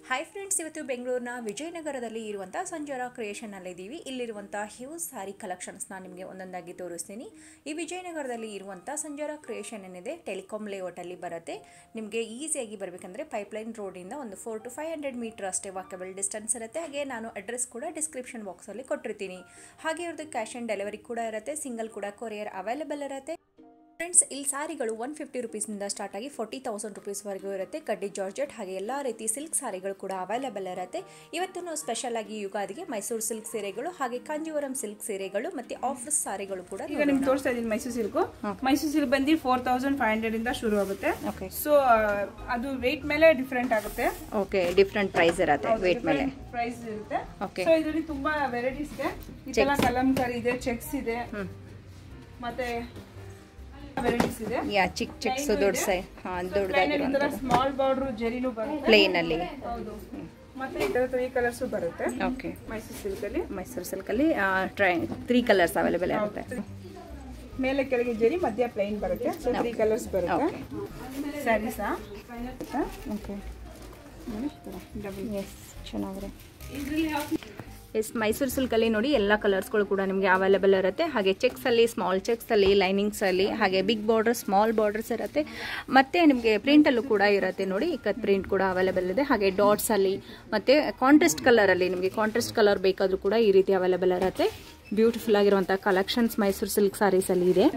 Hi friends ಇವತ್ತು ಬೆಂಗಳೂರಿನ ವಿಜಯನಗರದಲ್ಲಿ ಇರುವಂಥ ಸಂಜಾರ ಕ್ರಿಯೇಷನ್ನಲ್ಲಿದ್ದೀವಿ ಇಲ್ಲಿರುವಂಥ ಹ್ಯೂಸ್ ಸ್ಯಾರಿ ಕಲೆಕ್ಷನ್ಸ್ನ ನಿಮಗೆ ಒಂದೊಂದಾಗಿ ತೋರಿಸ್ತೀನಿ ಈ ವಿಜಯನಗರದಲ್ಲಿ ಇರುವಂಥ ಸಂಜಾರ ಕ್ರಿಯೇಷನ್ ಏನಿದೆ ಟೆಲಿಕಾಮ್ ಲೇಔಟಲ್ಲಿ ಬರುತ್ತೆ ನಿಮಗೆ ಈಸಿಯಾಗಿ ಬರಬೇಕಂದ್ರೆ ಪೈಪ್ಲೈನ್ ರೋಡಿಂದ ಒಂದು four to five hundred metre ಅಷ್ಟೇ ವಾಕಬಲ್ ಡಿಸ್ಟೆನ್ಸ್ ಇರುತ್ತೆ ಹಾಗೆ ನಾನು ಅಡ್ರೆಸ್ ಕೂಡ ಡಿಸ್ಕ್ರಿಪ್ಷನ್ ಬಾಕ್ಸಲ್ಲಿ ಕೊಟ್ಟಿರ್ತೀನಿ ಹಾಗೆ ಇವ್ರದ್ದು ಕ್ಯಾಶ್ ಆನ್ ಡೆಲಿವರಿ ಕೂಡ ಇರುತ್ತೆ ಸಿಂಗಲ್ ಕೂಡ ಕೊರಿಯರ್ ಅವೈಲೇಬಲ್ ಇರುತ್ತೆ ಫ್ರೆಂಡ್ಸ್ ಇಲ್ಲಿ ಸಾರಿಗಳು ಒನ್ ಫಿಫ್ಟಿ ರುಪೀಸ್ನಿಂದ ಸ್ಟಾರ್ಟ್ ಆಗಿ ಫೋರ್ಟಿ ತೌಸಂಡ್ ರುಪೀಸ್ವರೆಗೂ ಇರುತ್ತೆ ಕಡ್ಡಿ ಜಾರ್ಜೆಟ್ ಹಾಗೆ ಎಲ್ಲ ರೀತಿ ಸಿಲ್ಕ್ ಸಾರಿಗಳು ಕೂಡ ಅವೈಲೇಬಲ್ ಇರುತ್ತೆ ಇವತ್ತು ನಾವು ಸ್ಪೆಷಲ್ ಆಗಿ ಯುಗಾದಿಗೆ ಮೈಸೂರು ಸಿಲ್ಕ್ ಸೀರೆಗಳು ಹಾಗೆ ಕಾಂಜೀವರಂ ಸಿಲ್ಕ್ ಸೀರೆಗಳು ಮತ್ತೆ ಆಫೀಸ್ ಸಾರಿಗಳು ಕೂಡ ಈಗ ನಿಮ್ಗೆ ತೋರಿಸ್ತಾ ಇದೀನಿ ಮೈಸೂರು ಸಿಲ್ಕ್ ಮೈಸೂರು ಸಿಲ್ಕ್ ಬಂದು ಫೋರ್ ತೌಸಂಡ್ ಫೈವ್ ಹಂಡ್ರೆಡ್ ಇಂದ ಶುರು ಆಗುತ್ತೆ ಓಕೆ ಸೊ ಅದು ವೇಟ್ ಮೇಲೆ ಡಿಫ್ರೆಂಟ್ ಆಗುತ್ತೆ ಓಕೆ ಡಿಫ್ರೆಂಟ್ ಪ್ರೈಸ್ ಇರುತ್ತೆ ವೇಟ್ ಮೇಲೆ ಪ್ರೈಸ್ ಇರುತ್ತೆ Okay. ಸೊ ಇದರಲ್ಲಿ ತುಂಬಾ ವೆರೈಟೀಸ್ ಇದೆ ಇದೆಲ್ಲ ಕಲಂಕರಿ ಇದೆ ಚೆಕ್ಸ್ ಇದೆ ಮತ್ತೆ ವೆರೈಟೀಸ್ ಇದೆ ಯಾ ಚಿಕ್ಕ ಚಿಕ್ಕ ದೊಡ್ಡ ಸೈ ಹಾಂ ದೊಡ್ಡದಾಗಿರುವಂಥ ಸ್ಮಾಲ್ ಬಾರ್ಡರ್ ಜರಿನೂ ಬರುತ್ತೆ ಪ್ಲೇನಲ್ಲಿ ಹೌದು ಮತ್ತೆ ಈ ತರ ತ್ರೀ ಕಲರ್ಸ್ ಬರುತ್ತೆ ಓಕೆ ಮೈಸೂರು ಸಿಲ್ಕ್ ಅಲ್ಲಿ ಮೈಸೂರು ಸಿಲ್ಕಲ್ಲಿ ಟ್ರೈ ತ್ರೀ ಕಲರ್ಸ್ ಅವೈಲೇಬಲ್ ಇರುತ್ತೆ ಮೇಲೆ ಕೆಳಗೆ ಜರಿ ಮಧ್ಯ ಪ್ಲೈನ್ ಬರುತ್ತೆ ಸೊ ತ್ರೀ ಕಲರ್ಸ್ ಬರುತ್ತೆ ಸ್ಯಾರೀಸಾ ಓಕೆ ಡಬಲ್ ಎಸ್ ಚೆನ್ನಾಗಿದೆ ಎಸ್ ಮೈಸೂರು ಸಿಲ್ಕಲ್ಲಿ ನೋಡಿ ಎಲ್ಲ ಕಲರ್ಸ್ಗಳು ಕೂಡ ನಿಮಗೆ ಅವೈಲೇಬಲ್ ಇರುತ್ತೆ ಹಾಗೆ ಚೆಕ್ಸಲ್ಲಿ ಸ್ಮಾಲ್ ಚೆಕ್ಸಲ್ಲಿ ಲೈನಿಂಗ್ಸಲ್ಲಿ ಹಾಗೆ ಬಿಗ್ ಬಾರ್ಡರ್ ಸ್ಮಾಲ್ ಬಾರ್ಡರ್ಸ್ ಇರುತ್ತೆ ಮತ್ತು ನಿಮಗೆ ಪ್ರಿಂಟಲ್ಲೂ ಕೂಡ ಇರುತ್ತೆ ನೋಡಿ ಇಕ್ಕತ್ ಪ್ರಿಂಟ್ ಕೂಡ ಅವೈಲೇಬಲ್ ಇದೆ ಹಾಗೆ ಡಾಟ್ಸಲ್ಲಿ ಮತ್ತು ಕಾಂಟ್ರೆಸ್ಟ್ ಕಲರಲ್ಲಿ ನಿಮಗೆ ಕಾಂಟ್ರೆಸ್ಟ್ ಕಲರ್ ಬೇಕಾದರೂ ಕೂಡ ಈ ರೀತಿ ಅವೈಲೇಬಲ್ ಇರುತ್ತೆ ಬ್ಯೂಟಿಫುಲ್ ಆಗಿರುವಂಥ ಕಲೆಕ್ಷನ್ಸ್ ಮೈಸೂರು ಸಿಲ್ಕ್ ಸ್ಯಾರೀಸಲ್ಲಿ ಇದೆ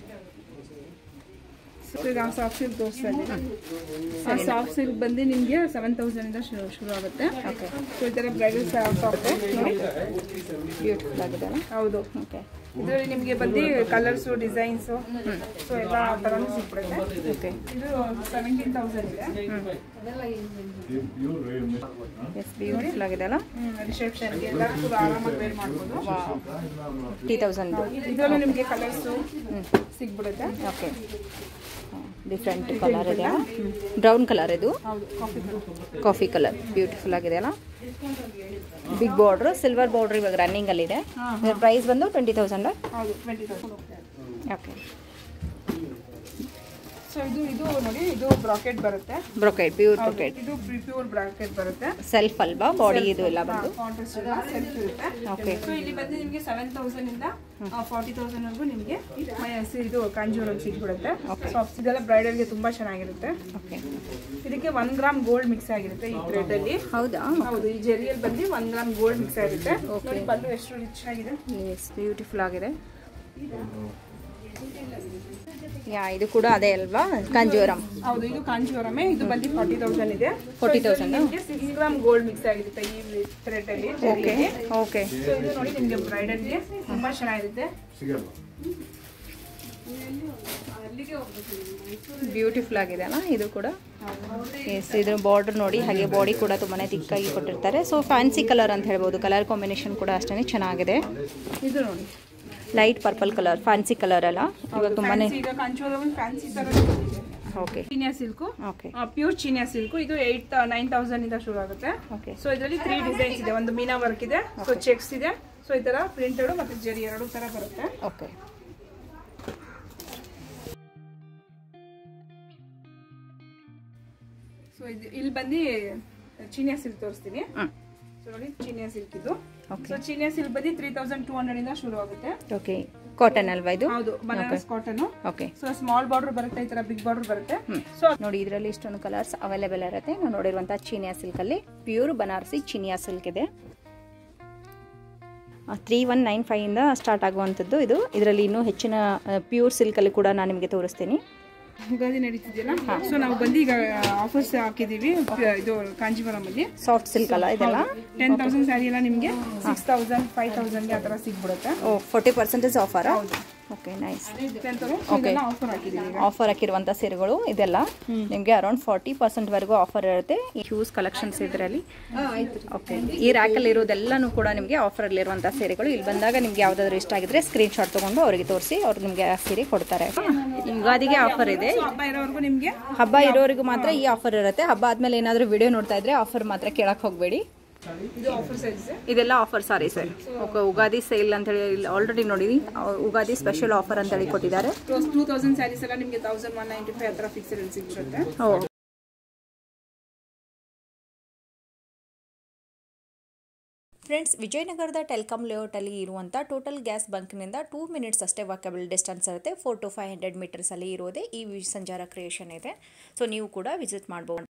ಈಗ ಸಾಫ್ಟ್ ಸಿಲ್ಕ್ ತೋರಿಸ್ತಾ ಇದ್ದೀನಿ ಆ ಸಾಫ್ಟ್ ಸಿಲ್ಕ್ ಬಂದು ನಿಮಗೆ ಸೆವೆನ್ ತೌಸಂಡ್ ಇಂದ ಶುರು ಶುರು ಆಗುತ್ತೆ ಓಕೆ ಸೊ ಈ ಥರ ಬ್ರೈಡಲ್ ಆಗುತ್ತೆ ನೋಡಿ ಬ್ಯೂಟಿಫುಲ್ ಆಗಿದೆ ಅಲ್ಲ ಹೌದು ಓಕೆ ಇದರಲ್ಲಿ ನಿಮಗೆ ಬಂದು ಕಲರ್ಸು ಡಿಸೈನ್ಸು ಸೊ ಎಲ್ಲ ಥರನೂ ಸಿಕ್ಬಿಡುತ್ತೆ ಓಕೆ ಇದು ಸೆವೆಂಟೀನ್ ತೌಸಂಡ್ ಇದೆ ಎಸ್ ಬ್ಯೂಟಿಫುಲ್ ಆಗಿದೆ ಅಲ್ಲ ರಿಸೆಪ್ಷನ್ಗೆ ಎಲ್ಲ ಕೂಡ ಆರಾಮಾಗಿ ವೇರ್ ಮಾಡ್ಬೋದು ತ್ರೀ ತೌಸಂಡ್ ಇದರಲ್ಲೂ ನಿಮಗೆ ಕಲರ್ಸು ಸಿಕ್ಬಿಡುತ್ತೆ ಓಕೆ ಡಿಫ್ರೆಂಟ್ ಕಲರ್ ಇದೆ ಬ್ರೌನ್ ಕಲರ್ ಇದು ಹೌದು ಕಾಫಿ ಕಾಫಿ ಕಲರ್ ಬ್ಯೂಟಿಫುಲ್ ಆಗಿದೆ ಅಲ್ಲ ಬಿಗ್ ಬಾರ್ಡ್ರು ಸಿಲ್ವರ್ ಬಾರ್ಡ್ರ್ ಇವಾಗ ರನ್ನಿಂಗಲ್ಲಿದೆ ಪ್ರೈಸ್ ಬಂದು ಟ್ವೆಂಟಿ ತೌಸಂಡ್ ಹೌದು ಟ್ವೆಂಟಿ ತೌಸಂಡ್ ಓಕೆ ಸೊ ಇದು ಇದು ನೋಡಿ ಇದು ಬ್ರಾಕೆಟ್ ಬರುತ್ತೆ ಬ್ರೊಕೇಟ್ ಪ್ಯೂರ್ ಬ್ರೊಕೇಟ್ ಇದು ಪ್ಯೂರ್ ಬ್ರಾಕೆಟ್ ಬರುತ್ತೆ ಸೆಲ್ಫ್ ಅಲ್ವಾ ಬಾಡಿ ಇದು ಎಲ್ಲ ಬಂದು ಕಾಂಟ್ರಾಸ್ಟ್ ಎಲ್ಲ ಸೆಲ್ಫ್ ಇರುತ್ತೆ ಓಕೆ ಸೊ ಇಲ್ಲಿ ಬಂದು ನಿಮಗೆ ಸೆವೆನ್ ತೌಸಂಡ್ ಇಂದ ಫಾರ್ಟಿ ತೌಸಂಡ್ ವರೆಗೂ ನಿಮಗೆ ಇದು ಕಾಂಜೂರಂ ಸಿಗ್ಬಿಡುತ್ತೆ ಸಾಫ್ಟ್ ಇದೆಲ್ಲ ಬ್ರೈಡಲ್ಗೆ ತುಂಬಾ ಚೆನ್ನಾಗಿರುತ್ತೆ ಓಕೆ ಇದಕ್ಕೆ ಒನ್ ಗ್ರಾಮ್ ಗೋಲ್ಡ್ ಮಿಕ್ಸ್ ಆಗಿರುತ್ತೆ ಈ ಥ್ರೆಡ್ ಅಲ್ಲಿ ಹೌದಾ ಹೌದು ಈ ಜೆರಿಯಲ್ಲಿ ಬಂದು ಒನ್ ಗ್ರಾಮ್ ಗೋಲ್ಡ್ ಮಿಕ್ಸ್ ಆಗಿರುತ್ತೆ ನೋಡಿ ಪಲ್ಲು ಎಷ್ಟು ರಿಚ್ ಆಗಿದೆ ಎಸ್ ಬ್ಯೂಟಿಫುಲ್ ಆಗಿದೆ ಯಾ ಇದು ಕೂಡ ಅದೇ ಅಲ್ವಾ ಕಾಂಜೂರಂ ಹೌದು ಇದು ಕಾಂಚೀವರಮೇ ಇದು ಬಂದು ಫಾರ್ಟಿ ತೌಸಂಡ್ ಇದೆ 40,000 ನಿಮಗೆ ಸಿಕ್ಸ್ ಗ್ರಾಮ್ ಗೋಲ್ಡ್ ಮಿಕ್ಸ್ ಆಗಿರುತ್ತೆ ಈ ಥ್ರೆಡ್ ಅಲ್ಲಿ ಓಕೆ ಓಕೆ ಸೊ ಇದು ನೋಡಿ ನಿಮಗೆ ಬ್ರೈಡಲ್ಗೆ ತುಂಬಾ ಚೆನ್ನಾಗಿರುತ್ತೆ ಬ್ಯೂಟಿಫುಲ್ ಆಗಿದೆ ಅಲ್ಲ ಇದು ಕೂಡ ಎಸ್ ಇದ್ರ ಬಾರ್ಡರ್ ನೋಡಿ ಹಾಗೆ ಬಾಡಿ ಕೂಡ ತುಂಬಾ ತಿಕ್ಕಾಗಿ ಕೊಟ್ಟಿರ್ತಾರೆ ಸೊ ಫ್ಯಾನ್ಸಿ ಕಲರ್ ಅಂತ ಹೇಳ್ಬೋದು ಕಲರ್ ಕಾಂಬಿನೇಷನ್ ಕೂಡ ಅಷ್ಟೇ ಚೆನ್ನಾಗಿದೆ ಇದು ನೋಡಿ light purple colour fancy colour ಅಲ್ಲ ಇವಾಗ ತುಂಬಾ Fancy ಈಗ ಕಾಂಚೀವರಂ ಫ್ಯಾನ್ಸಿ ತರ ಓಕೆ ಚೀನಿಯಾ ಸಿಲ್ಕು ಓಕೆ ಪ್ಯೂರ್ ಚೀನಿಯಾ ಸಿಲ್ಕು ಇದು ಏಟ್ ನೈನ್ ತೌಸಂಡ್ ಇಂದ ಶುರು ಆಗುತ್ತೆ ಓಕೆ ಸೊ ಇದರಲ್ಲಿ ತ್ರೀ ಡಿಸೈನ್ಸ್ ಇದೆ ಒಂದು ಮೀನಾ ವರ್ಕ್ ಇದೆ ಸೊ ಚೆಕ್ಸ್ ಇದೆ ಸೊ ಈ ತರ ಪ್ರಿಂಟೆಡ್ ಮತ್ತೆ ಜರಿ ಎರಡು ತರ ಬರುತ್ತೆ ಓಕೆ ಸೊ ಇದು ಇಲ್ಲಿ ಬಂದು ಚೀನಿಯಾ ಸಿಲ್ಕ್ ತೋರಿಸ್ತೀನಿ ಹ್ಞೂ ಸೊ ನೋಡಿ ಚೀನಿಯಾ ಸಿಲ್ಕ್ ಇದು ಓಕೆ ಸೊ ಚೀನಿಯಾ ಸಿಲ್ಕ್ ಬಂದು ತ್ರೀ ತೌಸಂಡ್ ಟೂ ಹಂಡ್ರೆಡ್ ಇಂದ ಶುರು ಆಗುತ್ತೆ ಓಕೆ ಕಾಟನ್ ಅಲ್ವಾ ಇದು ಹೌದು Banaras cotton okay so small border ಬರುತ್ತೆ ಈ ತರ ಬಿಗ್ ಬಾರ್ಡರ್ ಬರುತ್ತೆ ಸೊ ನೋಡಿ ಇದರಲ್ಲಿ ಇಷ್ಟೊಂದು ಕಲರ್ಸ್ ಅವೈಲೇಬಲ್ ಇರುತ್ತೆ ನಾವು ನೋಡಿರುವಂಥ ಚೀನಿಯಾ ಸಿಲ್ಕಲ್ಲಿ ಪ್ಯೂರ್ ಬನಾರಸಿ ಚೀನಿಯಾ ಸಿಲ್ಕ್ ಇದೆ ತ್ರೀ ಒನ್ ನೈನ್ ಫೈವಿಂದ ಸ್ಟಾರ್ಟ್ ಆಗುವಂಥದ್ದು ಇದು ಇದರಲ್ಲಿ ಇನ್ನೂ ಹೆಚ್ಚಿನ ಪ್ಯೂರ್ ಸಿಲ್ಕಲ್ಲಿ ಕೂಡ ನಾನು ನಿಮಗೆ ತೋರಿಸ್ತೀನಿ ಯುಗಾದಿ ನಡೀತಿದೆಯಲ್ಲ ಸೊ ನಾವು ಬಂದು ಈಗ ಆಫರ್ಸ್ ಹಾಕಿದೀವಿ ಇದು ಕಾಂಜೀವರಂ ಅಲ್ಲಿ ಸಾಫ್ಟ್ ಸಿಲ್ಕ್ ಅಲ್ಲ ಇದೆಲ್ಲ ಟೆನ್ ತೌಸಂಡ್ ಸ್ಯಾರಿ ಎಲ್ಲ ನಿಮಗೆ ಸಿಕ್ಸ್ ತೌಸಂಡ್ ಫೈವ್ ತೌಸಂಡ್ಗೆ ಆ ಥರ ಸಿಗ್ಬಿಡುತ್ತೆ ಓ ಫೋರ್ಟಿ ಪರ್ಸೆಂಟೇಜ್ ಆಫರಾ okay nice ten thousand offer ಹಾಕಿದ್ದೀವಿ ಈಗ ಆಫರ್ ಹಾಕಿರುವಂಥ ಸೀರೆಗಳು ಇದೆಲ್ಲ ನಿಮಗೆ ಅರೌಂಡ್ ಫಾರ್ಟಿ ಪರ್ಸೆಂಟ್ವರೆಗೂ ಆಫರ್ ಇರುತ್ತೆ ಈ ಹ್ಯೂಸ್ ಕಲೆಕ್ಷನ್ಸ್ ಇದರಲ್ಲಿ ಓಕೆ ಈ ರ್ಯಾಕಲ್ಲಿ ಇರೋದೆಲ್ಲನೂ ಕೂಡ ನಿಮಗೆ ಆಫರಲ್ಲಿರುವಂಥ ಸೀರೆಗಳು ಇಲ್ಲಿ ಬಂದಾಗ ನಿಮ್ಗೆ ಯಾವುದಾದ್ರು ಇಷ್ಟ ಆಗಿದ್ರೆ ಸ್ಕ್ರೀನ್ಶಾಟ್ ತೊಗೊಂಡು ಅವರಿಗೆ ತೋರಿಸಿ ಅವ್ರು ನಿಮಗೆ ಆ ಸೀರೆ ಕೊಡ್ತಾರೆ ಯುಗಾದಿಗೆ ಆಫರ್ ಇದೆ So, ಹಬ್ಬ ಇರೋವರೆಗೂ ನಿಮಗೆ ಹಬ್ಬ ಇರೋರಿಗೂ ಮಾತ್ರ ಈ ಆಫರ್ ಇರುತ್ತೆ ಹಬ್ಬ ಆದ್ಮೇಲೆ ಏನಾದರೂ ವಿಡಿಯೋ ನೋಡ್ತಾ ಇದ್ರೆ ಆಫರ್ ಮಾತ್ರ ಕೇಳಕ್ಕೆ ಹೋಗಬೇಡಿ ಇದು ಆಫರ್ ಸೈಜ್ ಇದೆಲ್ಲ offer sari sir okay Ugadi sale ಅಂತೇಳಿ ಇಲ್ಲಿ ಆಲ್ರೆಡಿ ನೋಡಿ ಉಗಾದಿ ಸ್ಪೆಷಲ್ ಆಫರ್ ಅಂತೇಳಿ ಕೊಟ್ಟಿದ್ದಾರೆ ಟೂ ತೌಸಂಡ್ ಸ್ಯಾರೀಸ್ ಎಲ್ಲ ನಿಮಗೆ ತೌಸಂಡ್ ಒನ್ ನೈಂಟಿ ಫೈವ್ ಹತ್ರ ಫಿಕ್ಸೆಡ್ ಸಿಗ್ಬಿಡುತ್ತೆ ಓ ಫ್ರೆಂಡ್ಸ್ ವಿಜಯನಗರದ ಟೆಲ್ಕಾಮ್ ಲೇಔಟಲ್ಲಿ ಇರುವಂಥ ಟೋಟಲ್ ಗ್ಯಾಸ್ ಬಂಕ್ನಿಂದ ಟೂ ಮಿನಿಟ್ಸ್ ಅಷ್ಟೇ ವಾಕಬಲ್ ಡಿಸ್ಟೆನ್ಸ್ ಇರುತ್ತೆ ಫೋರ್ ಟು ಫೈವ್ ಹಂಡ್ರೆಡ್ ಮೀಟರ್ಸಲ್ಲಿ ಇರೋದೇ ಈ ವಿ- ಸಂಜಾರ ಕ್ರಿಯೇಷನ್ ಇದೆ ಸೊ ನೀವು ಕೂಡ ವಿಸಿಟ್ ಮಾಡ್ಬೋದು